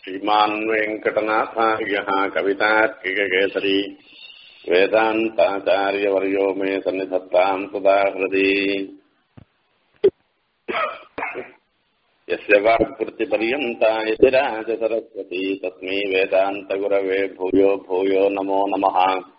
श्रीमान् वेङ्कटनाथार्यः कवितार्किककेसरी वेदान्ताचार्यवर्यो मे सन्निधत्ताम् सदा हृदि यस्य वाक्कृतिपर्यन्ता यतिराज सरस्वती तस्मै वेदान्तगुरवे भूयो भूयो नमो नमः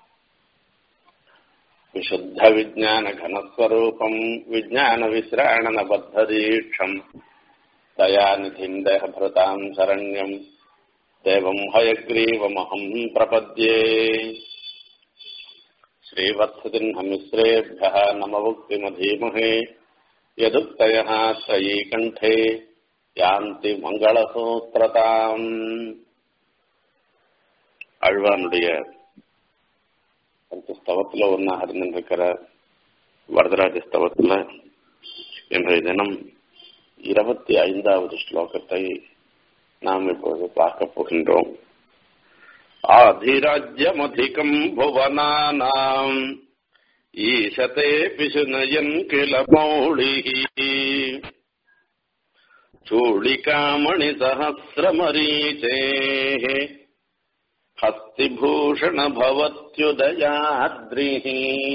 विशुद्धविज्ञानघनस्वरूपम् विज्ञानविश्राणनबद्धदीक्षम् दयानिधिम् देहभृताम् शरण्यम् देवम् हयग्रीवमहम् प्रपद्ये श्रीवत्सतिह्नमिश्रेभ्यः नमवुक्तिमधीमहे यदुक्तयः त्रयीकण्ठे யாந்தி மங்களசூத்திரதாம் அழ்வானுடைய அந்த ஸ்தவத்தில் ஒன்றாக இருந்திருக்கிற வரதராஜ ஸ்தவத்தில் இன்றைய தினம் இருபத்தி ஐந்தாவது ஸ்லோகத்தை நாம் இப்பொழுது பார்க்க போகின்றோம் ஆதிராஜ்யமதிகம் புவனானாம் ஈசதே பிசுனயன் கில மௌளிஹி चूलिकामणिसहस्रमरीचेः हस्तिभूषणभवत्युदयाद्रिः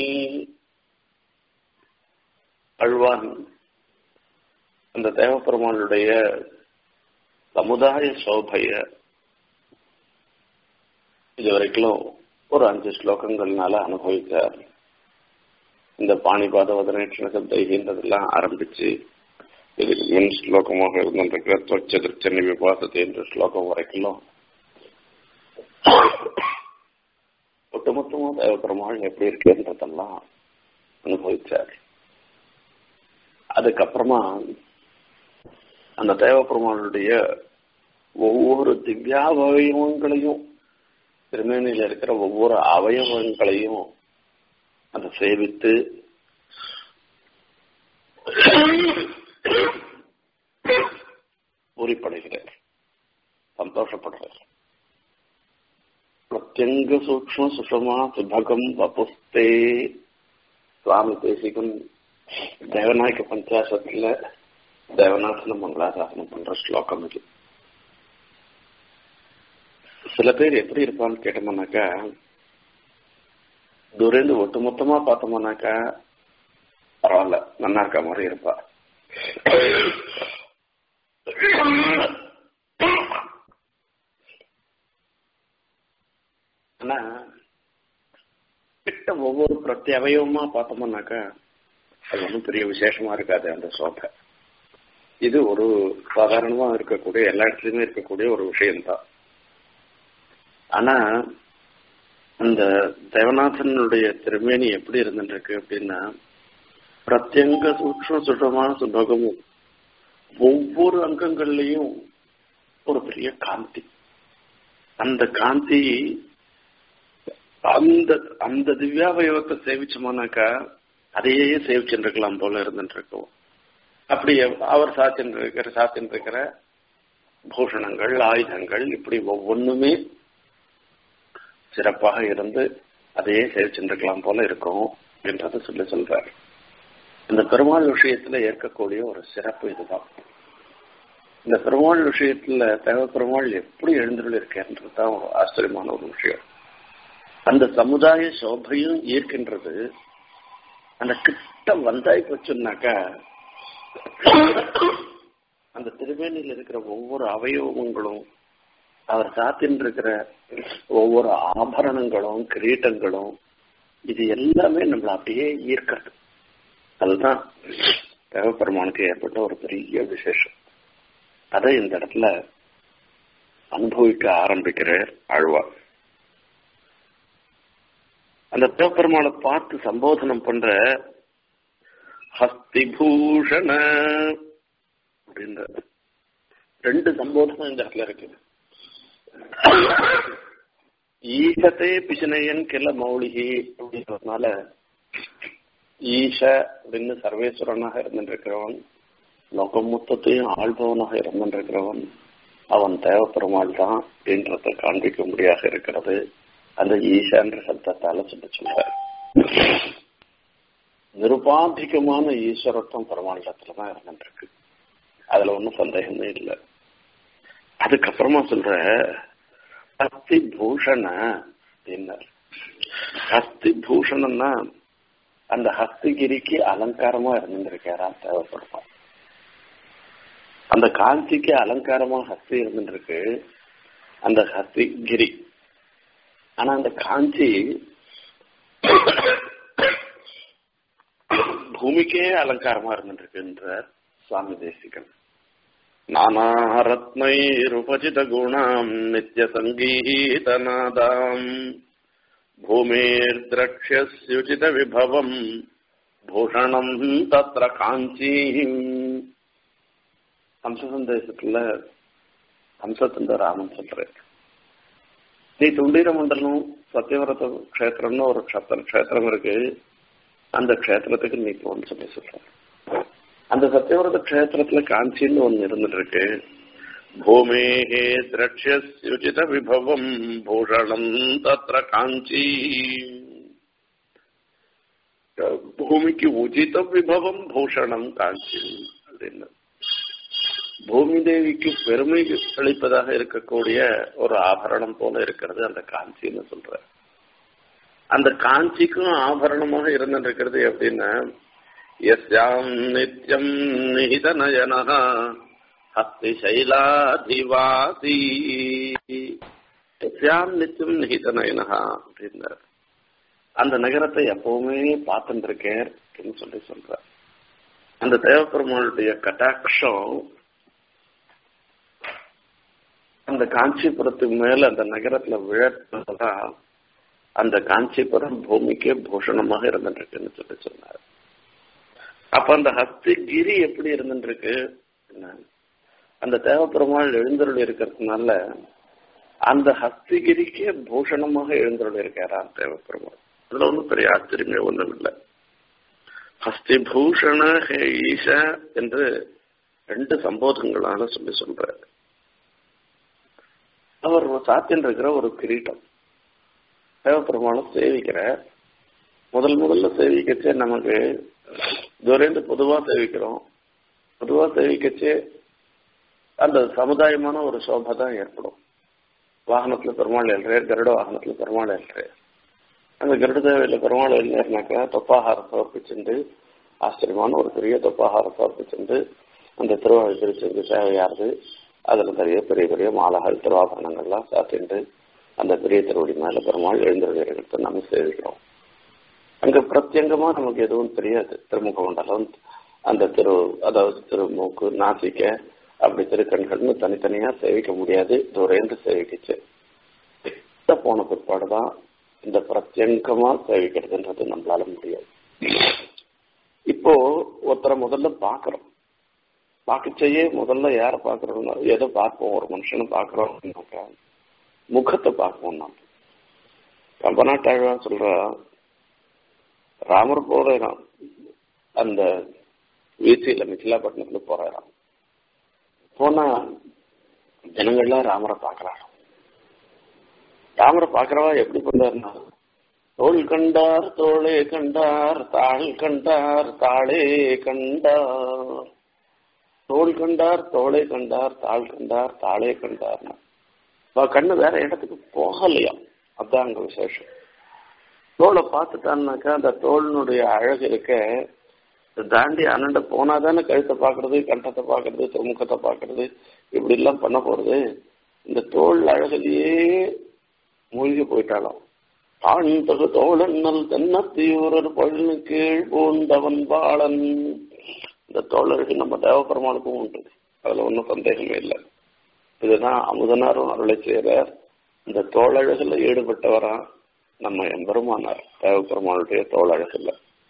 அழ்வான் அந்த தேவப்பெருமானுடைய சமுதாய சோபைய இதுவரைக்கும் ஒரு அஞ்சு ஸ்லோகங்கள்னால அனுபவிச்சார் இந்த பாணிபாத வதனேட்சண சப்தைகின்றதெல்லாம் ஆரம்பிச்சு இதுக்கு முன் ஸ்லோகமாக இருந்திருக்கிற தொச்சதிர்ச்சனி விபாசத்தை என்ற ஸ்லோகம் வரைக்கும் ஒட்டுமொத்தமாக தேவபெருமாள் எப்படி இருக்குன்றதெல்லாம் அனுபவிச்சார் அதுக்கப்புறமா அந்த தேவபெருமானுடைய ஒவ்வொரு திவ்யாவயவங்களையும் திருமேனியில் இருக்கிற ஒவ்வொரு அவயவங்களையும் அதை சேவித்து பூரிப்படைகிறார் சந்தோஷப்படுறார் பிரத்யங்க சூக்ம சுஷமா சுபகம் வபுஸ்தே சுவாமி தேசிகன் தேவநாயக பஞ்சாசத்துல தேவநாசனம் மங்களாசாசனம் பண்ற ஸ்லோகம் இது சில பேர் எப்படி இருப்பான்னு கேட்டோம்னாக்கா தூரந்து ஒட்டுமொத்தமா பார்த்தோம்னாக்கா பரவாயில்ல நல்லா இருக்க மாதிரி இருப்பா ஆனா கிட்ட ஒவ்வொரு பிரத்யவயமா பார்த்தோம்னாக்கா அது ஒன்றும் பெரிய விசேஷமா இருக்காது அந்த சோபை இது ஒரு சாதாரணமா இருக்கக்கூடிய எல்லா இடத்துலயுமே இருக்கக்கூடிய ஒரு விஷயம்தான் ஆனா அந்த தேவநாதனுடைய திருமேனி எப்படி இருந்துருக்கு அப்படின்னா பிரத்யங்க சூக்ம சுஷமான சுபகமும் ஒவ்வொரு அங்கங்கள்லையும் ஒரு பெரிய காந்தி அந்த காந்தி அந்த அந்த திவ்யாவயவத்தை சேவிச்சோம்னாக்கா அதையே சேவிச்சுருக்கலாம் போல இருந்துருக்கோம் அப்படி அவர் சாத்தின்றிருக்கிற சாத்தின்றிருக்கிற பூஷணங்கள் ஆயுதங்கள் இப்படி ஒவ்வொன்றுமே சிறப்பாக இருந்து அதையே சேவிச்சுருக்கலாம் போல இருக்கும் என்றதை சொல்லி சொல்றார் இந்த பெருமாள் விஷயத்துல ஏற்கக்கூடிய ஒரு சிறப்பு இதுதான் இந்த பெருமாள் விஷயத்துல தேவ பெருமாள் எப்படி எழுந்துள்ள இருக்கேன்றதுதான் ஒரு ஆச்சரியமான ஒரு விஷயம் அந்த சமுதாய சோபையும் ஈர்க்கின்றது அந்த கிட்ட வந்தாய் போச்சுன்னாக்கா அந்த திருவேணியில் இருக்கிற ஒவ்வொரு அவயவங்களும் அவர் சாத்தின் இருக்கிற ஒவ்வொரு ஆபரணங்களும் கிரீட்டங்களும் இது எல்லாமே நம்மளை அப்படியே ஈர்க்கிறது அதுதான் தேவப்பெருமானுக்கு ஏற்பட்ட ஒரு பெரிய விசேஷம் அதை இந்த இடத்துல அனுபவிக்க ஆரம்பிக்கிற ஆழ்வார் அந்த தேவப்பெருமானை பார்த்து சம்போதனம் பண்ற ஹஸ்திபூஷண அப்படின்ற ரெண்டு சம்போதனம் இந்த இடத்துல இருக்கு ஈசத்தே பிசினையன் கிள மௌலிகி அப்படின்றதுனால ஈஷ அப்படின்னு சர்வேஸ்வரனாக இருந்திருக்கிறவன் லோகம் மொத்தத்தையும் ஆள்பவனாக இருந்திருக்கிறவன் அவன் தேவப்பெருமாள் தான் அப்படின்றத காண்பிக்க முடியாக இருக்கிறது அந்த ஈஷான்ற சப்தத்தால சொல்ல சொல்றார் நிருபாதிகமான ஈஸ்வரத்துவம் பெருமாண்டத்துல தான் இருந்துருக்கு அதுல ஒன்றும் சந்தேகமே இல்லை அதுக்கப்புறமா சொல்ற ஹஸ்தி பூஷண அப்படின்னார் ஹஸ்தி பூஷணம்னா அந்த ஹஸ்திகிரிக்கு அலங்காரமா இருந்துருக்காரா தேவைப்படுவான் அந்த காஞ்சிக்கு அலங்காரமா ஹஸ்தி இருந்துருக்கு அந்த ஹஸ்திகிரி ஆனா அந்த காஞ்சி பூமிக்கே அலங்காரமா இருந்துருக்குன்ற சுவாமி தேசிகன் நானாரத்னைருபஜித குணாம் நித்திய சங்கீதநாதாம் பூமிர்திரக்ஷுச்சித விபவம் பூஷணம் தத்ர காஞ்சி ஹம்ச சந்தேசத்துல ஹம்சத்தின் ராமன் சொல்றேன் நீ துண்டீர மண்டலம் சத்தியவரத கஷேத்திரம்னு ஒரு க்ஷேத்திரம் க்ஷேத்திரம் இருக்கு அந்த க்ஷேத்திரத்துக்கு நீ போன்னு சொல்லி சொல்றேன் அந்த சத்தியவரத க்ஷேத்திரத்துல காஞ்சின்னு ஒண்ணு இருந்துட்டு இருக்கு பூமேகே திரட்சியுச்சித விபவம் பூஷணம் தத்ர காஞ்சி பூமிக்கு உச்சித விபவம் பூஷணம் காஞ்சி அப்படின்னு பூமி தேவிக்கு பெருமை அளிப்பதாக இருக்கக்கூடிய ஒரு ஆபரணம் போல இருக்கிறது அந்த காஞ்சின்னு சொல்ற அந்த காஞ்சிக்கும் ஆபரணமாக இருந்திருக்கிறது எப்படின்னா எஸ்யாம் நித்யம் நிஹித நயனா ஹஸ்தி சைலாதிவாசி எஸ்யாம் நித்தியம் நிஹித நயனா அப்படின்னார் அந்த நகரத்தை எப்பவுமே பார்த்துட்டு இருக்கேன் அப்படின்னு சொல்லி சொல்ற அந்த தேவப்பெருமாளுடைய கட்டாட்சம் அந்த காஞ்சிபுரத்துக்கு மேல அந்த நகரத்துல விழப்பதான் அந்த காஞ்சிபுரம் பூமிக்கே பூஷணமாக இருந்துருக்குன்னு சொல்லி சொன்னார் அப்ப அந்த ஹஸ்திகிரி எப்படி இருந்துருக்கு அந்த தேவப்பெருமாள் எழுந்தருள் இருக்கிறதுனால அந்த ஹஸ்திகிரிக்கே பூஷணமாக எழுந்தருள் இருக்காராம் தேவப்பெருமாள் அதுல ஒன்றும் பெரிய ஆச்சரியமே ஒன்றும் இல்லை ஹஸ்திபூஷண ஹே ஈஷ என்று ரெண்டு சம்போதங்களால சொல்லி சொல்றாரு அவர் சாத்தின் இருக்கிற ஒரு கிரீட்டம் தேவப்பெருமானம் சேவிக்கிற முதல் முதல்ல சேவிக்கச்சே நமக்கு துரைந்து பொதுவா சேவிக்கிறோம் பொதுவா சேவிக்கச்சே அந்த சமுதாயமான ஒரு சோபை தான் ஏற்படும் வாகனத்துல பெருமாள் எழுறார் கருட வாகனத்துல பெருமாள் எழுறார் அந்த கருட தேவையில பெருமாள் எழுந்தாருனாக்கா தொப்பாகாரம் சமர்ப்பிச்சுண்டு ஆச்சரியமான ஒரு பெரிய தொப்பாகாரம் சமர்ப்பிச்சுண்டு அந்த திருவாழ் திருச்செங்கு சேவையாருது அதுல பெரிய பெரிய பெரிய மாலைகள் திருவாபரணங்கள்லாம் சாத்திண்டு அந்த பெரிய திருவடி மேல பெருமாள் எழுந்திருக்கிறத நம்ம சேவிக்கிறோம் அங்க பிரத்யங்கமா நமக்கு எதுவும் தெரியாது திருமுக மண்டலம் அந்த திரு அதாவது திருமூக்கு நாசிக்க அப்படி திருக்கண்கள்னு தனித்தனியா சேவிக்க முடியாது துரைந்து சேவிக்கிச்சு போன பிற்பாடுதான் இந்த பிரத்யங்கமா சேவிக்கிறதுன்றது நம்மளால முடியாது இப்போ ஒருத்தரை முதல்ல பாக்குறோம் பார்க்கச்சேயே முதல்ல யார பாக்குறோம்னா எதை பார்ப்போம் ஒரு மனுஷனை பாக்குறோம் அப்படின்னாக்கா முகத்தை பார்ப்போம் நாம் கம்பநாட்டாழ்வா சொல்ற ராமர் போறாராம் அந்த வீழ்ச்சியில மிथिलाப்பட்டினத்துல போறாராம் போனா ஜனங்கள்லாம் ராமரை பாக்குறாராம் ராமரை பாக்குறவா எப்படி பண்றாருன்னா தோள் கண்டார் தோளே கண்டார் தாள் கண்டார் தாளே கண்டார் தோள் கண்டார் தோளை கண்டார் தாள் கண்டார் தாளே கண்டார்னா கண்ணு வேற இடத்துக்கு போகலையா அதான் அங்க விசேஷம் தோலை பார்த்துட்டான்னாக்கா அந்த தோளினுடைய அழகு இருக்க தாண்டி அண்ணண்ட போனாதானே கழுத்தை பாக்குறது கண்டத்தை பாக்குறது திருமுகத்தை பாக்குறது இப்படி எல்லாம் பண்ண போறது இந்த தோல் அழகுலயே மூழ்கி போயிட்டாலும் ஆண்தகு தோழன்னல் தென்னத்தியூரர் பழனு கீழ் பூண்டவன் பாலன் இந்த தோழருக்கு நம்ம தேவபெருமானுக்கும் உண்டு அதுல ஒன்றும் சந்தேகமே இல்லை இதுதான் அமுதனாரும் அருளை செய்கிறார் இந்த தோழழகுல ஈடுபட்டவரா நம்ம எம்பெருமானார் தேவபெருமானுடைய தோழழகுல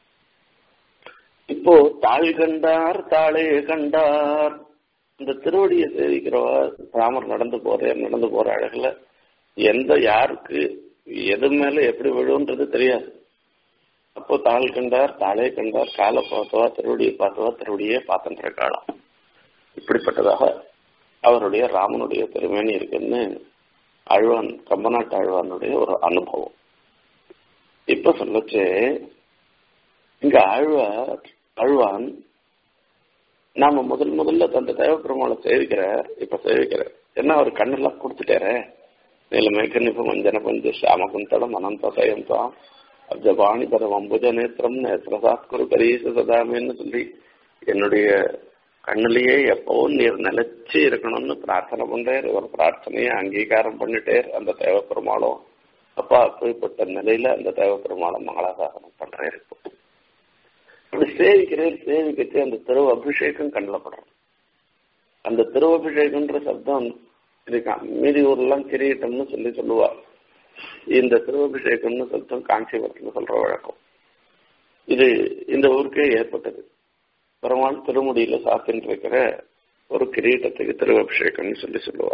இப்போ தாழ் கண்டார் தாளே கண்டார் இந்த திருவடியை சேவிக்கிறவா ராமர் நடந்து போற நடந்து போற அழகுல எந்த யாருக்கு எது மேல எப்படி விழுன்றது தெரியாது அப்போ தாள் கண்டார் தாளே கண்டார் காலை பார்த்தவா திருவடியை பார்த்தவா திருவடியே பார்த்துன்ற காலம் இப்படிப்பட்டதாக அவருடைய ராமனுடைய பெருமேனி இருக்குன்னு அழ்வான் கம்பநாட்டு அழ்வானுடைய ஒரு அனுபவம் இப்ப சொல்லச்சு இங்க ஆழ்வார் அழ்வான் நாம முதல் முதல்ல தந்த தேவ பெருமாளை சேவிக்கிறார் இப்ப சேவிக்கிறார் என்ன அவர் கண்ணெல்லாம் கொடுத்துட்டாரு நீலமேகநிபம் அஞ்சன பஞ்ச சாமகுந்தளம் அனந்தசயம் தான் அப்ஜபாணி பரம் அம்புஜ நேத்திரம் நேத்திரசாத்குரு கரீச சதாமின்னு சொல்லி என்னுடைய கண்ணிலேயே எப்பவும் நீர் நிலைச்சு இருக்கணும்னு பிரார்த்தனை பண்றார் ஒரு பிரார்த்தனையை அங்கீகாரம் பண்ணிட்டேர் அந்த தேவ பெருமாளும் அப்பா அப்படிப்பட்ட நிலையில அந்த தேவ பெருமாளும் மங்களாசாசனம் பண்றாரு இப்போ இப்படி சேவிக்கிறேன் சேவிக்கிட்டு அந்த திரு அபிஷேகம் கண்ணில் படுறோம் அந்த திருவபிஷேகம்ன்ற சப்தம் இருக்கான் மீதி ஊர்லாம் கிரீட்டம்னு சொல்லி சொல்லுவா இந்த திருவபிஷேகம்னு சப்தம் காஞ்சிபுரத்துல சொல்ற வழக்கம் இது இந்த ஊருக்கே ஏற்பட்டது பெருமாள் திருமுடியில சாத்தின்னு இருக்கிற ஒரு கிரீட்டத்துக்கு திருவபிஷேகம்னு சொல்லி சொல்லுவா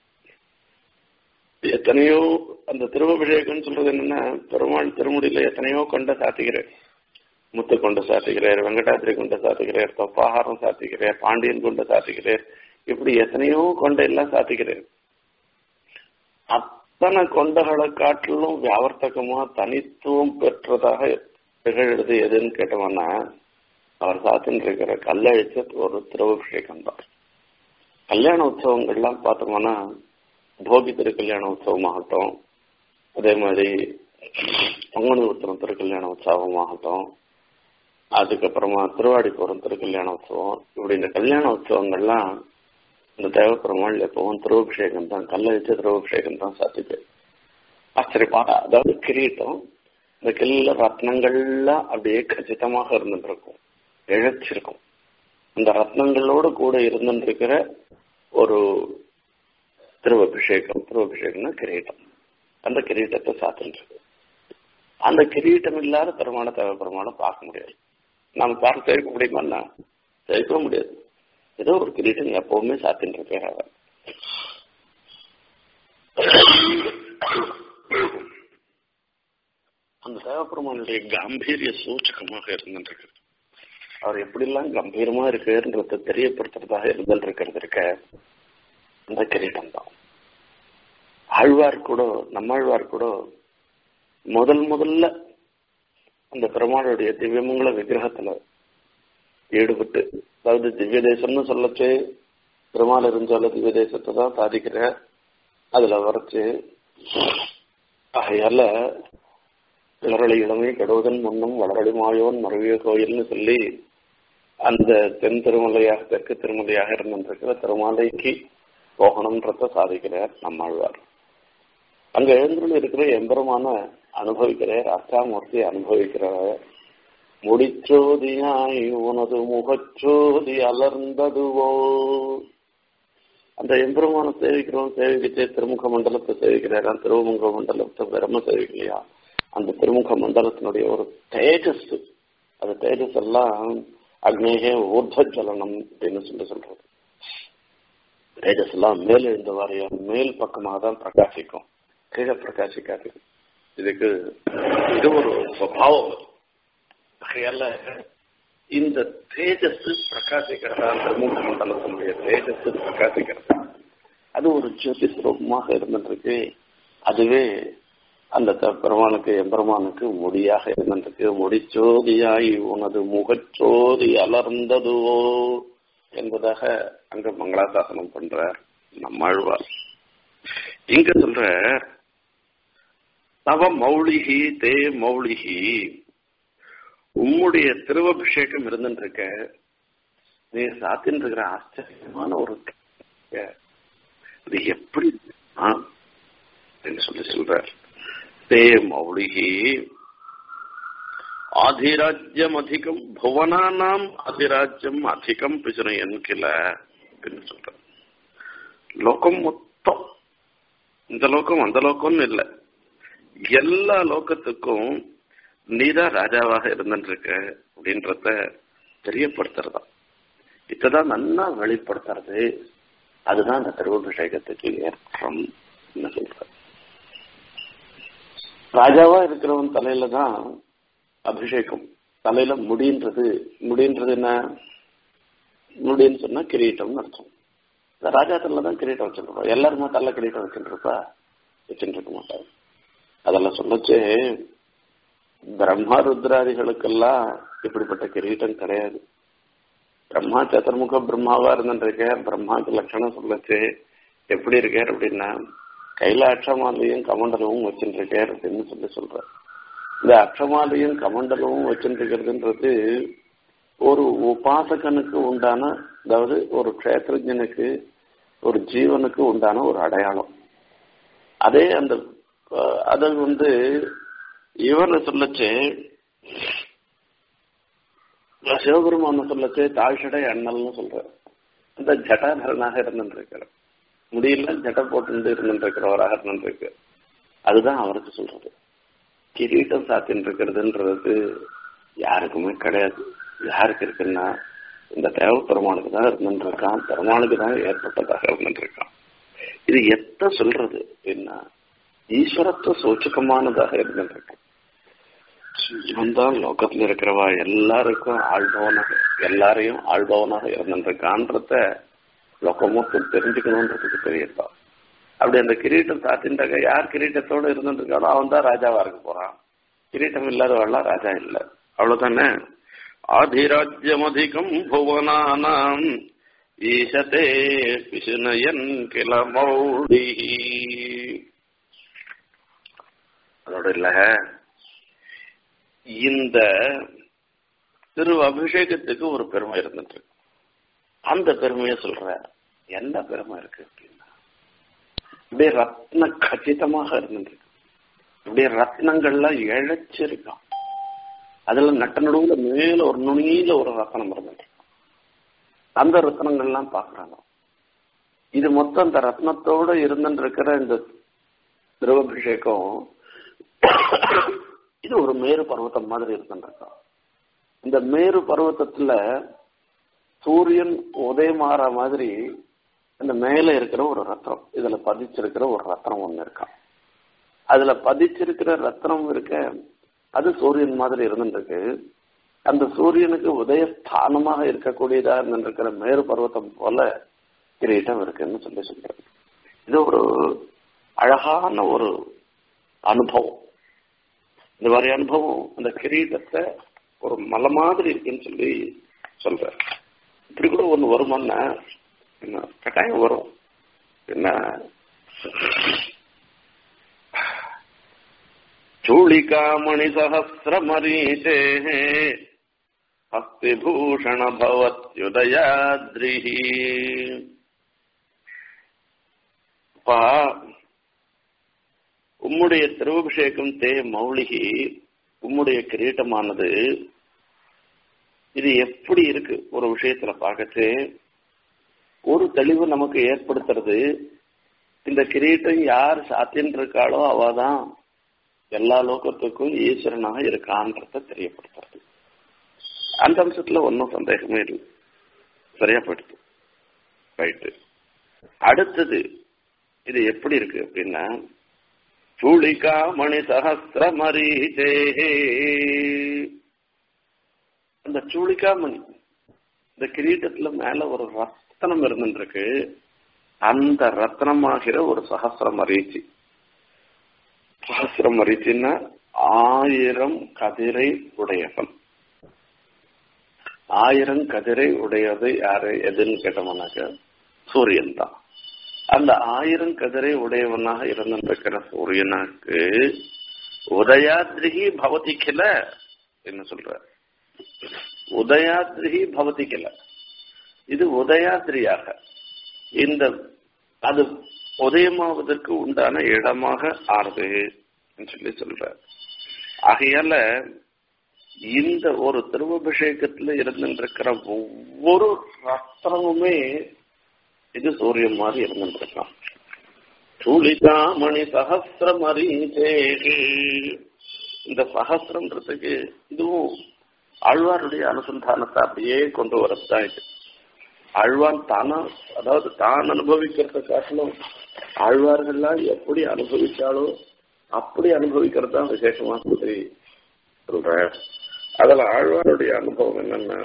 எத்தனையோ அந்த திருவபிஷேகம்னு சொல்றது என்னன்னா பெருமாள் திருமுடியில எத்தனையோ கொண்ட சாத்திக்கிறேன் முத்து கொண்டு சாத்திக்கிறார் வெங்கடாத்திரி கொண்டு சாத்திக்கிறார் தொப்பாகாரம் சாத்திக்கிறார் பாண்டியன் கொண்டு சாத்திக்கிறார் இப்படி எத்தனையோ கொண்டை எல்லாம் சாத்திக்கிறார் அத்தனை கொண்டைகளை காட்டிலும் வியாவர்த்தகமா தனித்துவம் பெற்றதாக திகழ்றது எதுன்னு கேட்டோம்னா அவர் சாத்தின்னு இருக்கிற கல்லழிச்ச ஒரு திருவபிஷேகம் தான் கல்யாண உற்சவங்கள்லாம் பார்த்தோம்னா போகி திருக்கல்யாண உற்சவமாகட்டும் அதே மாதிரி பங்குனி உத்திரம் திருக்கல்யாண உற்சவமாகட்டும் அதுக்கப்புறமா திருவாடிப்புறம் திருக்கல்யாண உற்சவம் இப்படி இந்த கல்யாண உற்சவங்கள்லாம் இந்த தேவப்பெருமாள் எப்பவும் திருவபிஷேகம் தான் கல்ல வச்சு திருவபிஷேகம் தான் சாத்திட்டு ஆச்சரியமான அதாவது கிரீட்டம் இந்த கில்ல ரத்னங்கள்லாம் அப்படியே கச்சிதமாக இருந்துட்டு இருக்கும் இழைச்சிருக்கும் அந்த ரத்னங்களோடு கூட இருந்துருக்கிற ஒரு திருவபிஷேகம் திருவபிஷேகம்னா கிரீட்டம் அந்த கிரீட்டத்தை சாத்திட்டு அந்த கிரீட்டம் இல்லாத பெருமான தேவை பெருமானம் பார்க்க முடியாது நம்ம பார்த்து சேர்க்க முடியுமான்னா சேர்க்க முடியாது ஏதோ ஒரு கிரீட்டம் எப்பவுமே சாத்தின்னு இருக்கார் அவர் அந்த தேவப்பெருமானுடைய காம்பீரிய சூச்சகமாக இருந்துருக்கு அவர் எப்படிலாம் கம்பீரமா இருக்குன்றத தெரியப்படுத்துறதாக இருந்துட்டு இருக்கிறது இருக்க அந்த கிரீட்டம் தான் ஆழ்வார் கூட நம்மாழ்வார் கூட முதல் முதல்ல அந்த பெருமாளுடைய திவ்யமங்கல விக்கிரகத்துல ஈடுபட்டு அதாவது திவ்ய தேசம்னு சொல்லச்சு பெருமாள் இருந்தால திவ்ய தேசத்தை தான் சாதிக்கிற அதுல வரைச்சு ஆகையால இளரளி இளமை கெடுவதன் முன்னும் வளரளி மாயோன் மருவிய கோயில்னு சொல்லி அந்த தென் திருமலையாக தெற்கு திருமலையாக இருந்திருக்கிற திருமாலைக்கு போகணும்ன்றத சாதிக்கிறார் நம்மாழ்வார் அங்க எழுந்துள்ள இருக்கிற எம்பெருமான அனுபவிக்கிறார் அர்த்தாமூர்த்தி அனுபவிக்கிறவர் முடிச்சோதியாய் உனது முகச்சோதி அலர்ந்ததுவோ அந்த எம்பெருமான சேவிக்கிறோம் சேவிக்கிச்சே திருமுக மண்டலத்தை சேவிக்கிறாரா திருமுக மண்டலத்தை பிரம்ம சேவிக்கலையா அந்த திருமுக மண்டலத்தினுடைய ஒரு தேஜஸ் அந்த தேஜஸ் எல்லாம் அக்னேகே ஊர்தஜலனம் அப்படின்னு சொல்லி சொல்றது தேஜஸ் எல்லாம் மேல் எழுந்த வாரியா மேல் பக்கமாக தான் பிரகாசிக்கும் கீழே பிரகாசிக்காது இதுக்கு இது ஒரு சுவாவம் ஆகையால இந்த தேஜஸ் பிரகாசிக்கிறதா பிரமுக மண்டலத்தினுடைய தேஜஸ் பிரகாசிக்கிறதா அது ஒரு ஜோதி சுரூபமாக இருந்துருக்கு அதுவே அந்த பெருமானுக்கு எம்பெருமானுக்கு முடியாக இருந்துருக்கு முடிச்சோதியாய் உனது முகச்சோதி அலர்ந்ததுவோ என்பதாக அங்க மங்களாசாசனம் பண்றார் நம்மாழ்வார் இங்க சொல்ற தவ மௌலிகி தே மௌலிகி உம்முடைய திருவபிஷேகம் இருந்துருக்க நீ சாத்தின்னு இருக்கிற ஆச்சரியமான ஒரு இது எப்படி அப்படின்னு சொல்லி சொல்ற தே மௌலிகி ஆதிராஜ்யம் அதிகம் புவனானாம் ஆதிராஜ்யம் அதிகம் பிசுரையன் கிள அப்படின்னு சொல்ற லோகம் மொத்தம் இந்த லோகம் அந்த லோகம்னு இல்லை எல்லா லோகத்துக்கும் நீதான் ராஜாவாக இருந்துருக்க அப்படின்றத தெரியப்படுத்துறதா இதான் நல்லா வெளிப்படுத்துறது அதுதான் அந்த திருவபிஷேகத்துக்கு ஏற்றம் சொல்ற ராஜாவா இருக்கிறவன் தலையில தான் அபிஷேகம் தலையில முடின்றது முடின்றது என்ன முடின்னு சொன்னா கிரீட்டம்னு அர்த்தம் இந்த ராஜா தலையில தான் கிரீட்டம் வச்சுருப்போம் எல்லாருமே தள்ள கிரீட்டம் வச்சுருப்பா வச்சுட்டு இருக்க மாட்டாங்க அதெல்லாம் சொல்லச்சு பிரம்மா ருத்ராதிகளுக்கெல்லாம் இப்படிப்பட்ட கிரீட்டம் கிடையாது பிரம்மா சதுர்முக பிரம்மாவா இருந்துருக்க பிரம்மாக்கு லட்சணம் சொல்லச்சு எப்படி இருக்கார் அப்படின்னா கையில அக்ஷமாலையும் கமண்டலமும் வச்சுட்டு இருக்கார் அப்படின்னு சொல்லி சொல்ற இந்த அக்ஷமாலையும் கமண்டலமும் வச்சுட்டு இருக்கிறதுன்றது ஒரு உபாசகனுக்கு உண்டான அதாவது ஒரு க்ஷேத்திரஜனுக்கு ஒரு ஜீவனுக்கு உண்டான ஒரு அடையாளம் அதே அந்த அது வந்து இவனை சொல்லச்சு சிவபெருமான சொல்லச்சு தாழ்ஷடை அண்ணல்னு சொல்ற அந்த ஜட்டாதரனாக இருந்துருக்கிற முடியல ஜட்டை போட்டு இருந்துருக்கிறவராக இருந்துருக்கு அதுதான் அவருக்கு சொல்றது கிரீட்டம் சாத்தின்னு இருக்கிறதுன்றது யாருக்குமே கிடையாது யாருக்கு இருக்குன்னா இந்த தேவ பெருமானுக்கு தான் இருந்துருக்கான் பெருமானுக்கு தான் ஏற்பட்டதாக இருந்துருக்கான் இது எத்த சொல்றது அப்படின்னா ஈஸ்வரத்துவ சூச்சகமானதாக இருந்துருக்கு இவன் தான் லோகத்துல இருக்கிறவா எல்லாருக்கும் ஆள்பவனாக எல்லாரையும் ஆள்பவனாக இருந்துருக்கான்றத லோகமொத்தம் தெரிஞ்சுக்கணுன்றதுக்கு தெரியப்பா அப்படி அந்த கிரீட்டம் சாத்தின்றாக்க யார் கிரீட்டத்தோட இருந்துருக்கானோ அவன் தான் ராஜாவா இருக்க போறான் கிரீட்டம் இல்லாதவெல்லாம் ராஜா இல்லை அவ்வளவுதானே ஆதிராஜ்யமதிகம் புவனானாம் ஈசதே பிசுனயன் கிள மௌடி அதோட இல்ல இந்த திரு அபிஷேகத்துக்கு ஒரு பெருமை இருந்துட்டு அந்த பெருமையை சொல்ற என்ன பெருமை இருக்கு அப்படின்னா அப்படியே ரத்ன கச்சிதமாக இருந்துட்டு அப்படியே ரத்னங்கள்லாம் இழைச்சிருக்கான் அதுல நட்ட நடுவுல மேல ஒரு நுனியில ஒரு ரத்தனம் இருந்துட்டு அந்த ரத்னங்கள்லாம் பாக்குறாங்க இது மொத்தம் அந்த ரத்னத்தோட இருந்துட்டு இருக்கிற இந்த திரவபிஷேகம் இது ஒரு மேரு பர்வத்தம் மாதிரி இருந்துருக்கோம் இந்த மேரு பர்வத்தத்துல சூரியன் உதயமாற மாதிரி அந்த மேல இருக்கிற ஒரு ரத்னம் இதுல பதிச்சிருக்கிற ஒரு ரத்னம் ஒண்ணு இருக்கான் அதுல பதிச்சிருக்கிற ரத்னம் இருக்க அது சூரியன் மாதிரி இருந்துருக்கு அந்த சூரியனுக்கு உதயஸ்தானமாக இருக்கக்கூடியதா இருந்திருக்கிற மேரு பர்வத்தம் போல கிரீட்டம் இருக்குன்னு சொல்லி சொல்றது இது ஒரு அழகான ஒரு அனுபவம் இந்த மாதிரி அனுபவம் அந்த கிரீடத்தை ஒரு மலை மாதிரி இருக்குன்னு சொல்லி சொல்ற இப்படி கூட ஒண்ணு வருமானா என்ன கட்டாயம் வரும் என்ன चूलिकामणि सहस्रमरीचे हस्तिभूषण भवत्युदयाद्रिः அப்பா உம்முடைய திருவபிஷேகம் தே மௌலிகி உம்முடைய கிரீட்டமானது இது எப்படி இருக்கு ஒரு விஷயத்துல பார்க்கச்சு ஒரு தெளிவு நமக்கு ஏற்படுத்துறது இந்த கிரீட்டம் யார் சாத்தின்னு இருக்காளோ அவதான் எல்லா லோகத்துக்கும் ஈஸ்வரனாக இருக்கான்றத தெரியப்படுத்துறது அந்த அம்சத்துல ஒன்றும் சந்தேகமே இல்லை சரியா போயிடுது ரைட்டு அடுத்தது இது எப்படி இருக்கு அப்படின்னா சூளிகா மணி சகசிர மரீச்சே அந்த சூளிகா மணி இந்த கிரீட்டத்துல மேல ஒரு ரத்தனம் இருந்துருக்கு அந்த ரத்னமாகிற ஒரு சகசிர மரீச்சி சகசிரம் மரிச்சின்னா ஆயிரம் கதிரை உடையவன் ஆயிரம் கதிரை உடையது யாரு எதுன்னு கேட்டோம்னாக்க சூரியன் தான் அந்த ஆயிரம் கதிரை உடையவனாக இருந்திருக்கிற சூரியனுக்கு உதயாத்ரிகி பவதி கில என்ன சொல்ற உதயாத்ரிகி பவதி கில இது உதயாத்ரியாக இந்த அது உதயமாவதற்கு உண்டான இடமாக ஆறுது சொல்லி சொல்ற ஆகையால இந்த ஒரு திருவபிஷேகத்துல இருந்துருக்கிற ஒவ்வொரு ரத்னமுமே இது சூரியன் மாதிரி இருந்துருக்கான் சூளிகாமணி சகசிரம் அறிந்தேகு இந்த சகசிரம்ன்றதுக்கு இதுவும் ஆழ்வாருடைய அனுசந்தானத்தை அப்படியே கொண்டு வரதுதான் இது ஆழ்வான் தானா அதாவது தான் அனுபவிக்கிறத காட்டிலும் ஆழ்வார்கள்லாம் எப்படி அனுபவிச்சாலோ அப்படி அனுபவிக்கிறது தான் விசேஷமா சொல்லி சொல்ற அதுல ஆழ்வாருடைய அனுபவம் என்னன்னா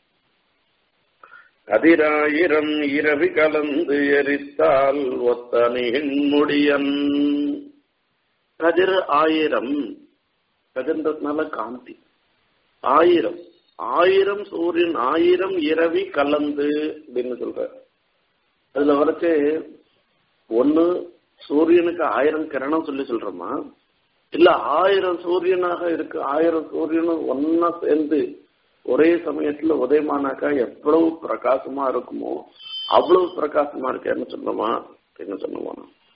கதிராயிரம் இரவி கலந்து எரித்தால் ஒத்தனின் முடியன் கதிர் ஆயிரம் கதிர்ன்றதுனால காந்தி ஆயிரம் ஆயிரம் சூரியன் ஆயிரம் இரவி கலந்து அப்படின்னு சொல்ற அதுல வரைச்சு ஒண்ணு சூரியனுக்கு ஆயிரம் கிரணம் சொல்லி சொல்றோமா இல்ல ஆயிரம் சூரியனாக இருக்கு ஆயிரம் சூரியனும் ஒன்னா சேர்ந்து ஒரே சமயத்துல உதயமானாக்கா எவ்வளவு பிரகாசமா இருக்குமோ அவ்வளவு பிரகாசமா இருக்கேன்னு சொன்னோமா என்ன சொன்னோமா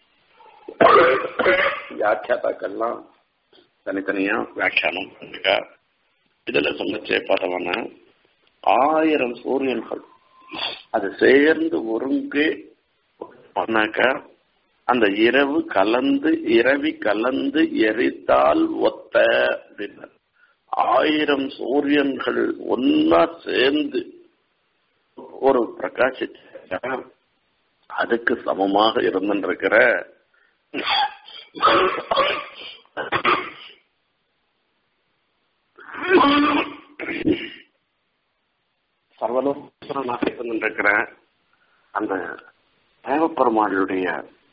வியாக்கியாத்தாக்கள்லாம் தனித்தனியா வியாக்கியானம் பண்ணிருக்கா இதுல சொல்லச்சே பார்த்தோம்னா ஆயிரம் சூரியன்கள் அது சேர்ந்து ஒருங்கே பண்ணாக்கா அந்த இரவு கலந்து இரவி கலந்து எரித்தால் ஒத்த அப்படின்னா ஆயிரம் சூரியன்கள் ஒன்னா சேர்ந்து ஒரு பிரகாசிச்ச அதுக்கு சமமாக இருந்திருக்கிற சர்வலோகனாக இருந்திருக்கிற அந்த தேவப்பெருமாளுடைய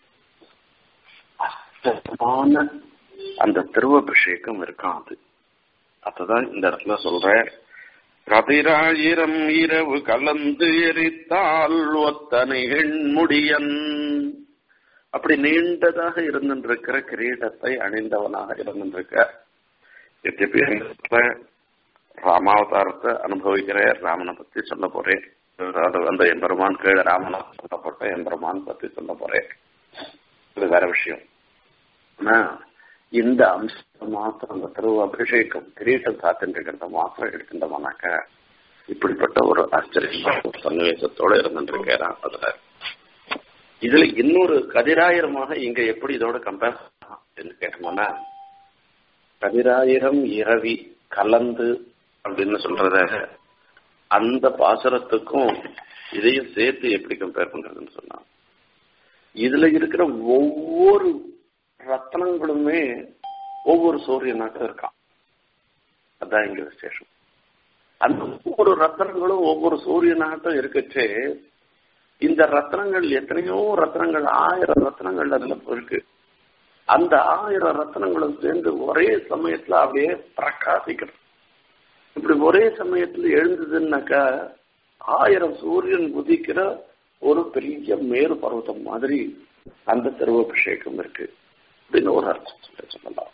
அற்புதமான அந்த திருவபிஷேகம் இருக்கான் அது அதுதான் இந்த இடத்துல சொல்றேன் கதிராயிரம் இரவு கலந்து எரித்தால் ஒத்தனை முடியன் அப்படி நீண்டதாக இருந்திருக்கிற கிரீடத்தை அணிந்தவனாக இருந்திருக்க எத்தனை ராமாவதாரத்தை அனுபவிக்கிற ராமனை பத்தி சொல்ல போறேன் அந்த எம்பெருமான் கீழே ராமனாக சொல்லப்பட்ட எம்பெருமான் பத்தி சொல்ல போறேன் இது வேற விஷயம் ஆனா இந்த அம்சம் மாத்திரம் அந்த திரு அபிஷேகம் கிரீட்டம் சாத்தின்றிருக்கிறத மாத்திரம் எடுக்கின்றோம்னாக்க இப்படிப்பட்ட ஒரு ஆச்சரியமான ஒரு சன்னிவேசத்தோட இருந்துருக்கிறான் அதுல இதுல இன்னொரு கதிராயிரமாக இங்க எப்படி இதோட கம்பேர் அப்படின்னு கேட்டோம்னா கதிராயிரம் இரவி கலந்து அப்படின்னு சொல்றத அந்த பாசுரத்துக்கும் இதையும் சேர்த்து எப்படி கம்பேர் பண்றதுன்னு சொன்னா இதுல இருக்கிற ஒவ்வொரு ரத்னங்களுமே ஒவ்வொரு சூரியனாட்டம் இருக்கான் அதான் இங்க விசேஷம் அந்த ஒவ்வொரு ரத்னங்களும் ஒவ்வொரு சூரியனாட்டம் இருக்கச்சே இந்த ரத்னங்கள் எத்தனையோ ரத்னங்கள் ஆயிரம் ரத்னங்கள் அதுல இருக்கு அந்த ஆயிரம் ரத்னங்களும் சேர்ந்து ஒரே சமயத்துல அப்படியே பிரகாசிக்கிறது இப்படி ஒரே சமயத்துல எழுந்ததுன்னாக்கா ஆயிரம் சூரியன் உதிக்கிற ஒரு பெரிய மேரு பர்வதம் மாதிரி அந்த திருவபிஷேகம் இருக்கு அப்படின்னு ஒரு அர்த்தம் சொல்ல சொல்லலாம்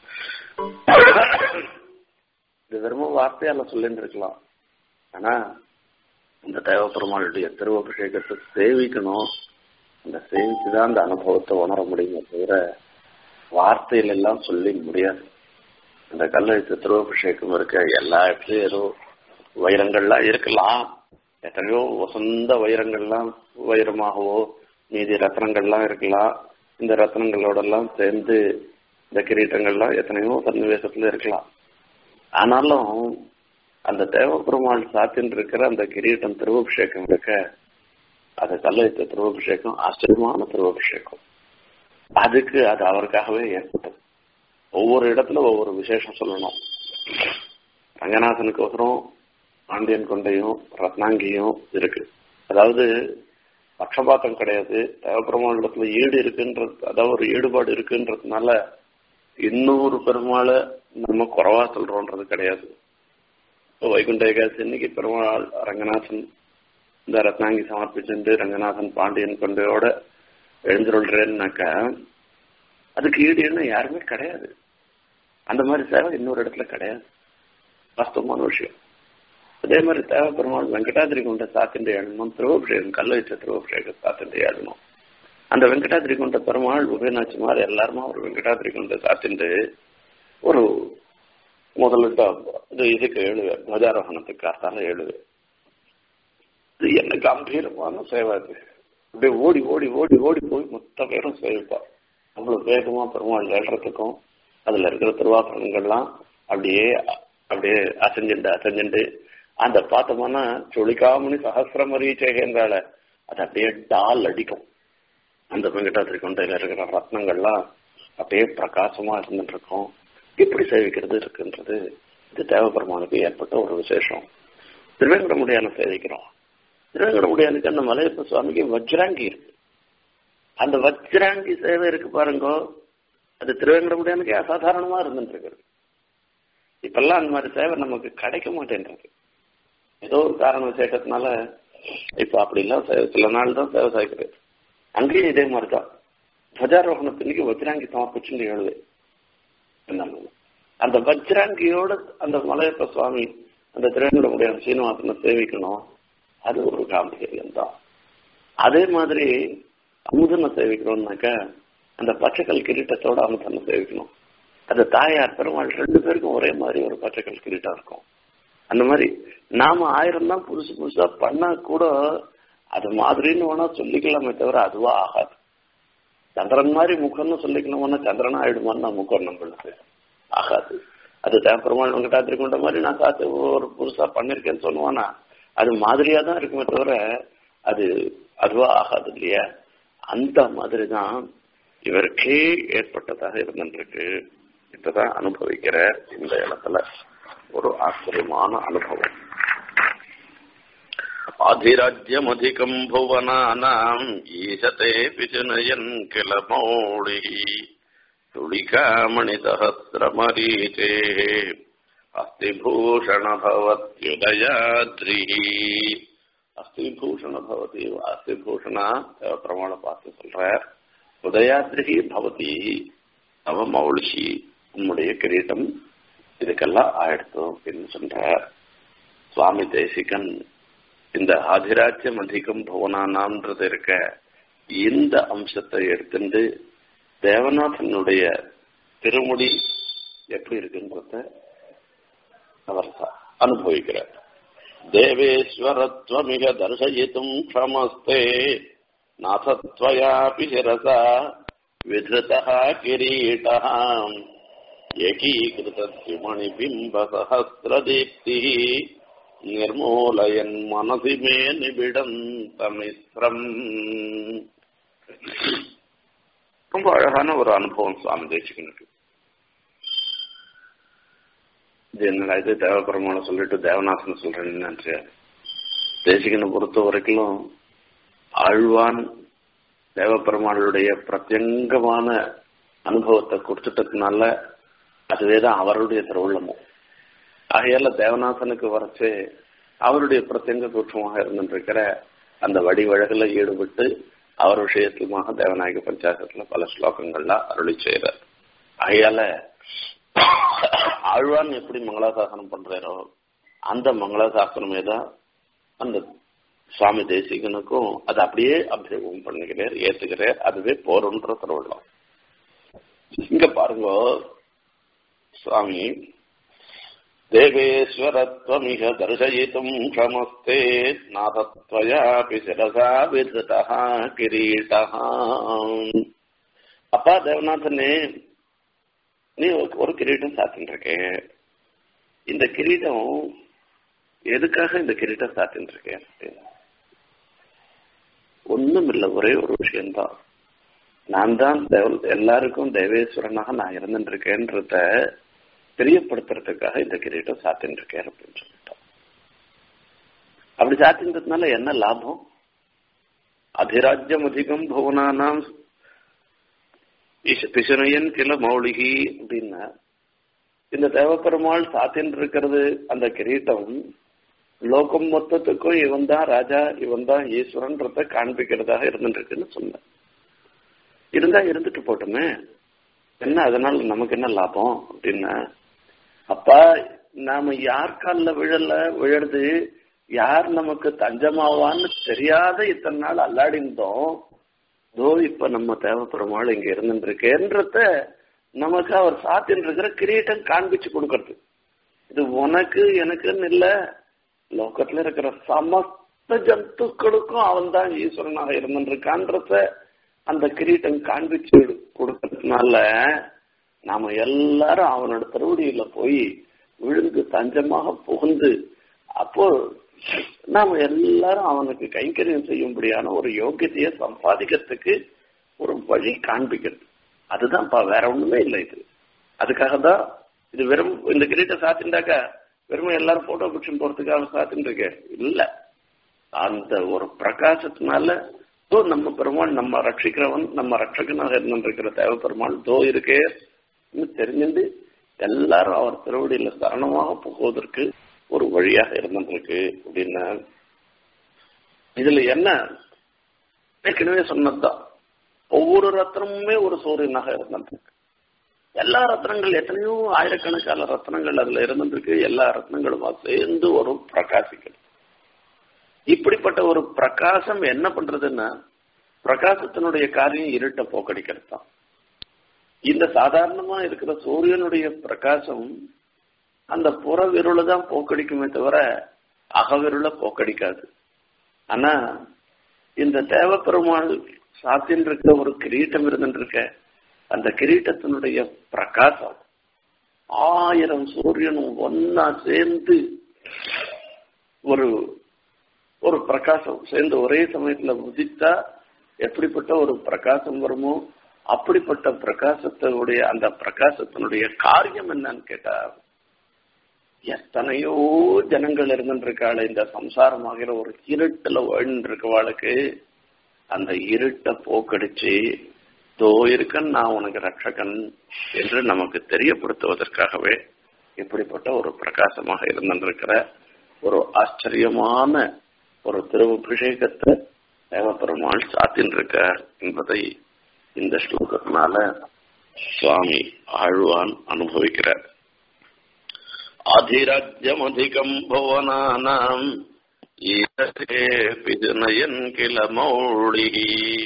இது வெறும் வார்த்தையால சொல்லிட்டு இருக்கலாம் ஆனா இந்த தேவப்பெருமாளுடைய திருவபிஷேகத்தை சேவிக்கணும் அந்த சேவிச்சுதான் அந்த அனுபவத்தை உணர முடியுமே தவிர வார்த்தையில எல்லாம் சொல்லி முடியாது அந்த கல்லெழுத்து திருவபிஷேகம் இருக்க எல்லா இடத்துலயும் ஏதோ வைரங்கள்லாம் இருக்கலாம் எத்தனையோ வசந்த வைரங்கள்லாம் வைரமாகவோ மீதி ரத்னங்கள்லாம் இருக்கலாம் இந்த ரத்னங்களோட எல்லாம் சேர்ந்து இந்த கிரீட்டங்கள்லாம் எத்தனையோ சன்னிவேசத்துல இருக்கலாம் ஆனாலும் அந்த தேவபெருமாள் சாத்தின் இருக்கிற அந்த கிரீட்டம் திருவபிஷேகம் இருக்க அது கல்லெழுத்த திருவபிஷேகம் ஆச்சரியமான திருவபிஷேகம் அதுக்கு அது அவருக்காகவே ஏற்பட்டது ஒவ்வொரு இடத்துல ஒவ்வொரு விசேஷம் சொல்லணும் ரங்கநாதனுக்கு ஒசரம் பாண்டியன் கொண்டையும் ரத்னாங்கியும் இருக்கு அதாவது பட்சபாத்தம் கிடையாது தேவப்பெருமாளிடத்துல ஈடு இருக்குன்றது அதாவது ஒரு ஈடுபாடு இருக்குன்றதுனால இன்னொரு பெருமாளை நம்ம குறவா சொல்றோன்றது கிடையாது வைகுண்ட ஏகாதசி இன்னைக்கு பெருமாள் ரங்கநாதன் இந்த ரத்னாங்கி சமர்ப்பிச்சுட்டு ரங்கநாதன் பாண்டியன் கொண்டையோட எழுந்துருள்றேன்னாக்கா அதுக்கு ஈடு என்ன யாருமே கிடையாது அந்த மாதிரி சேவை இன்னொரு இடத்துல கிடையாது வாஸ்தவமான விஷயம் அதே மாதிரி தேவ பெருமாள் வெங்கடாதிரி கொண்ட சாத்திண்டு ஏழணும் திருவபிஷேகம் கல்ல வச்ச திருவபிஷேகம் சாத்திண்டு ஏழணும் அந்த வெங்கடாதிரி கொண்ட பெருமாள் உபயநாச்சி மாதிரி எல்லாருமா ஒரு வெங்கடாதிரி கொண்ட சாத்திண்டு ஒரு முதல்ல இது இதுக்கு எழுவேன் துவஜாரோகணத்துக்கு அர்த்தால எழுவேன் இது என்ன கம்பீரமான சேவை அது அப்படியே ஓடி ஓடி ஓடி ஓடி போய் மொத்த பேரும் சேவிப்பா அவ்வளவு வேகமா பெருமாள் ஏழ்றதுக்கும் அதுல இருக்கிற திருவாசகங்கள்லாம் அப்படியே அப்படியே அசைஞ்சுண்டு அசைஞ்சுண்டு அந்த பார்த்தோம்னா சுழிகாமணி சகசிரமரீச்சேகேந்தால அது அப்படியே டால் அடிக்கும் அந்த வெங்கடாத்திரி கொண்டையில இருக்கிற ரத்னங்கள்லாம் அப்படியே பிரகாசமா இருந்துட்டு இருக்கும் இப்படி சேவிக்கிறது இருக்குன்றது இது தேவபெருமானுக்கு ஏற்பட்ட ஒரு விசேஷம் திருவேங்கடமுடியான சேவிக்கிறோம் திருவேங்கடமுடியானுக்கு அந்த மலையப்ப சுவாமிக்கு வஜ்ராங்கி இருக்கு அந்த வஜ்ராங்கி சேவை இருக்கு பாருங்க அது திருவேங்கடமுடியானுக்கு அசாதாரணமா இருந்துட்டு இருக்கிறது இப்பெல்லாம் அந்த மாதிரி சேவை நமக்கு கிடைக்க மாட்டேன்றது ஏதோ ஒரு காரண விசேஷத்தினால இப்ப அப்படி எல்லாம் சில நாள் தான் சேவை சாய்க்கிறது அங்கேயும் இதே மாதிரிதான் துவஜாரோகணத்தினிக்கு வஜ்ராங்கி சமர்ப்பிச்சுட்டு எழுது அந்த வஜ்ராங்கியோட அந்த மலையப்ப சுவாமி அந்த திருவேங்கடமுடைய சீனிவாசனை சேவிக்கணும் அது ஒரு காம்பீரியம் தான் அதே மாதிரி அமுதனை சேவிக்கணும்னாக்க அந்த பச்சைக்கல் கிரீட்டத்தோட அமுதனை சேவிக்கணும் அந்த தாயார் பெருமாள் ரெண்டு பேருக்கும் ஒரே மாதிரி ஒரு பச்சைக்கல் கிரீட்டம் இருக்கும் அந்த மாதிரி நாம ஆயிரம் தான் புதுசு புதுசா பண்ணா கூட அது மாதிரின்னு வேணா சொல்லிக்கலாமே தவிர அதுவா ஆகாது சந்திரன் மாதிரி முகம்னு சொல்லிக்கணும்னா சந்திரனா ஆயிடுமான்னு நான் முகம் நம்மளுக்கு ஆகாது அது தான் பெருமாள் வெங்கடாத்திரி கொண்ட மாதிரி நான் காத்து ஒரு புதுசா பண்ணிருக்கேன்னு சொல்லுவானா அது மாதிரியா தான் இருக்குமே தவிர அது அதுவா ஆகாது இல்லையா அந்த மாதிரி தான் இவருக்கே ஏற்பட்டதாக இருந்துருக்கு இப்பதான் அனுபவிக்கிற இந்த இடத்துல ஒரு ஆச்சரியமான அனுபவம் ஆதிராஜ்யமதிகம் புவனானாம் ஈசதே பிசுனயன் கிள மௌளி துளிகாமணிசஹசிரமரீச்சே அஸ்திபூஷண பவத்யுதயாத்ரி அஸ்திபூஷண பவதி அஸ்திபூஷணா பிரமாண பார்த்து சொல்றார் உதயாத்ரி பவதி அவமௌளிஷி உன்னுடைய கிரீட்டம் இதுக்கெல்லாம் ஆயிடுத்து அப்படின்னு சொல்றார் சுவாமி தேசிகன் இந்த ஆதிராஜ்யம் அதிகம் புவனானாம்ன்றது இருக்க இந்த அம்சத்தை எடுத்துட்டு தேவநாதனுடைய திருமுடி எப்படி இருக்குன்றத அவர் அனுபவிக்கிறார் தேவேஸ்வரத்வமிக தர்சயித்தும் க்ஷமஸ்தே நாதத்வயாபி சிரசா विधृतः किरीटः यकीकृतद्युमणिबिम्बसहस्रदीप्तिः निर्मूलयन् मनसि मे நிபிடந்தமிஸ்ரம் ரொம்ப அழகான ஒரு அனுபவம் சுவாமி தேசிகனுக்கு இது என்னடா இது தேவபெருமான சொல்லிட்டு தேவநாசன் சொல்றேன்னு நினைச்சேன் தேசிகனை பொறுத்த வரைக்கும் ஆழ்வான் தேவபெருமாளுடைய பிரத்யங்கமான அனுபவத்தை கொடுத்துட்டதுனால அதுவே தான் அவருடைய திருவுள்ளமும் ஆகையால தேவநாசனுக்கு வரைச்சு அவருடைய பிரத்யங்க தோற்றமாக இருந்துருக்கிற அந்த வடிவழகுல ஈடுபட்டு அவர் விஷயத்துமாக தேவநாயக பஞ்சாயத்துல பல ஸ்லோகங்கள்லாம் அருளி செய்யறார் ஆகையால ஆழ்வான் எப்படி மங்களாசாசனம் பண்றாரோ அந்த மங்களாசாசனமே தான் அந்த சுவாமி தேசிகனுக்கும் அது அப்படியே அபிஷேகம் பண்ணுகிறார் ஏத்துக்கிறார் அதுவே போறோன்ற திருவிழம் இங்க பாருங்க சுவாமி தேவேஸ்வரத்வமிக தர்சயித்தும் க்ஷமஸ்தே நாதத்வயாபி சிரசா விதா கிரீட்டா அப்பா தேவநாதனே நீ ஒரு கிரீட்டம் சாத்தின்னு இருக்கே இந்த கிரீடம் எதுக்காக இந்த கிரீட்டம் சாத்தின்னு இருக்கேன் ஒண்ணும் இல்லை ஒரே ஒரு விஷயம்தான் நான் தான் எல்லாருக்கும் தேவேஸ்வரனாக நான் இருந்துட்டு இருக்கேன்றத தெரியப்படுத்துறதுக்காக இந்த கிரீட்டம் சாத்தின்னு இருக்கேன் அப்படின்னு சொல்லிட்டான் அப்படி சாத்தின்றதுனால என்ன லாபம் அதிராஜ்யம் அதிகம் புவனானாம் பிசுனையன் கிள மௌலிகி அப்படின்னா இந்த தேவப்பெருமாள் சாத்தின்னு இருக்கிறது அந்த கிரீட்டம் லோகம் மொத்தத்துக்கும் இவன் தான் ராஜா இவன் தான் ஈஸ்வரன்றத காண்பிக்கிறதாக இருந்துருக்குன்னு சொன்னேன் இருந்தா இருந்துட்டு போட்டுமே என்ன அதனால நமக்கு என்ன லாபம் அப்படின்னா அப்பா நாம யார் காலில் விழல விழறது யார் நமக்கு தஞ்சமாவான்னு தெரியாத இத்தனை நாள் அல்லாடிந்தோம் தோ இப்ப நம்ம தேவைப்படுமாள் இங்க இருந்துருக்கேன்றத நமக்கு அவர் சாத்தின்னு இருக்கிற கிரீட்டம் காண்பிச்சு கொடுக்கறது இது உனக்கு எனக்குன்னு இல்ல லோகத்துல இருக்கிற சமஸ்த ஜந்துக்களுக்கும் அவன் தான் ஈஸ்வரனாக இருந்துருக்கான்றத அந்த கிரீட்டம் காண்பிச்சு கொடுக்கறதுனால நாம எல்லாரும் அவனோட திருவடியில போய் விழுந்து தஞ்சமாக புகுந்து அப்போ நாம எல்லாரும் அவனுக்கு கைங்கரியம் செய்யும்படியான ஒரு யோகியத்தைய சம்பாதிக்கிறதுக்கு ஒரு வழி காண்பிக்கிறது அதுதான்ப்பா வேற ஒண்ணுமே இல்லை இது அதுக்காக தான் இது வெறும் இந்த கிரீட்டை சாத்திண்டாக்கா வெறும் எல்லாரும் போட்டோ பிடிச்சு போறதுக்காக சாத்தின்னு இருக்க இல்ல அந்த ஒரு பிரகாசத்தினால தோ நம்ம பெருமாள் நம்ம ரட்சிக்கிறவன் நம்ம ரட்சகனாக இருந்திருக்கிற தேவ பெருமாள் தோ இருக்கே தெரிஞ்சுட்டு எல்லாரும் அவர் திருவடியில சரணமாக போவதற்கு ஒரு வழியாக இருந்திருக்கு அப்படின்னா இதுல என்ன ஏற்கனவே சொன்னதுதான் ஒவ்வொரு ரத்னமுமே ஒரு சூரியனாக இருந்திருக்கு எல்லா ரத்னங்கள் எத்தனையோ ஆயிரக்கணக்கான ரத்னங்கள் அதுல இருந்திருக்கு எல்லா ரத்னங்களுமா சேர்ந்து ஒரு பிரகாசிக்கிறது இப்படிப்பட்ட ஒரு பிரகாசம் என்ன பண்றதுன்னா பிரகாசத்தினுடைய காரியம் இருட்டை போக்கடிக்கிறது தான் இந்த சாதாரணமா இருக்கிற சூரியனுடைய பிரகாசம் அந்த புறவிருளை தான் போக்கடிக்குமே தவிர அகவிருளை போக்கடிக்காது ஆனா இந்த தேவப்பெருமாள் சாத்தின் இருக்கிற ஒரு கிரீட்டம் இருந்துருக்க அந்த கிரீட்டத்தினுடைய பிரகாசம் ஆயிரம் சூரியனும் ஒன்னா சேர்ந்து ஒரு ஒரு பிரகாசம் சேர்ந்து ஒரே சமயத்துல உதித்தா எப்படிப்பட்ட ஒரு பிரகாசம் வருமோ அப்படிப்பட்ட பிரகாசத்தினுடைய அந்த பிரகாசத்தினுடைய காரியம் என்னன்னு கேட்டா எத்தனையோ ஜனங்கள் இருந்துருக்காள் இந்த சம்சாரமாகிற ஒரு இருட்டுல வாழ்ந்துருக்கவாளுக்கு அந்த இருட்டை போக்கடிச்சு தோ இருக்கன் நான் உனக்கு ரட்சகன் என்று நமக்கு தெரியப்படுத்துவதற்காகவே இப்படிப்பட்ட ஒரு பிரகாசமாக இருந்திருக்கிற ஒரு ஆச்சரியமான ஒரு திருவபிஷேகத்தை தேவப்பெருமாள் சாத்தின்றிருக்கார் என்பதை இந்த ஸ்லோகத்தினால சுவாமி ஆழ்வான் அனுபவிக்கிறார் அதிரஜ்யமதிகம் புவனானாம் ஈரேபி நயன் கில மௌளிः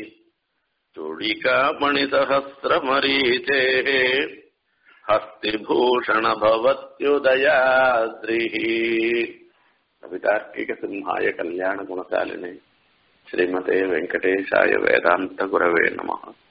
चूडिकामणिसहस्रमरीचेः हस्तिभूषणभवत्युदयाद्रिः कवितार्किकसिंहाय कल्याणगुणशालिने श्रीमते वेङ्कटेशाय वेदान्तगुरवे नमः